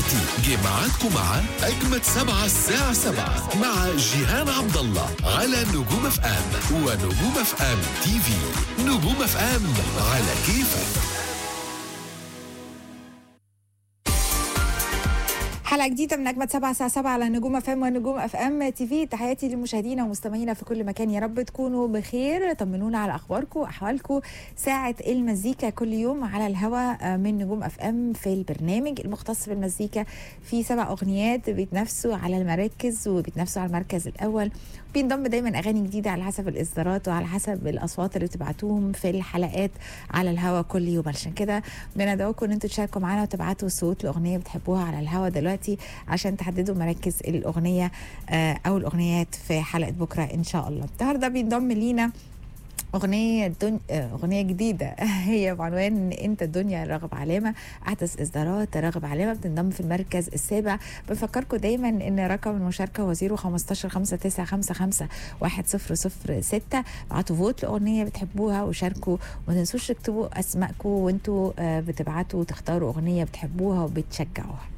دلوقتي جه ميعادكم مع أجمد سبعة الساعة سبعة مع جيهان عبد الله على نجوم اف ام ونجوم اف ام تي في نجوم اف ام على كيفك حلقه جديده من اجمد سبعة الساعه 7 على نجوم اف ام ونجوم اف ام تي في تحياتي لمشاهدينا ومستمعينا في كل مكان يا رب تكونوا بخير طمنونا على اخباركم واحوالكم ساعه المزيكا كل يوم على الهوا من نجوم اف ام في البرنامج المختص بالمزيكا في سبع اغنيات بيتنافسوا على المراكز وبيتنافسوا على المركز الاول بينضم دايما اغاني جديده على حسب الاصدارات وعلى حسب الاصوات اللي بتبعتوهم في الحلقات على الهوا كل يوم علشان كده بندعوكم ان انتوا تشاركوا معانا وتبعتوا صوت لاغنيه بتحبوها على الهوا دلوقتي عشان تحددوا مراكز الاغنيه آه، او الاغنيات في حلقه بكره ان شاء الله النهارده بينضم لينا أغنية دن... آه، أغنية جديدة هي بعنوان أنت الدنيا راغب علامة أحدث إصدارات راغب علامة بتنضم في المركز السابع بفكركم دايما إن رقم المشاركة هو 015 5955 1006 ابعتوا فوت لأغنية بتحبوها وشاركوا وما تنسوش تكتبوا أسماءكم وأنتوا آه، بتبعتوا تختاروا أغنية بتحبوها وبتشجعوها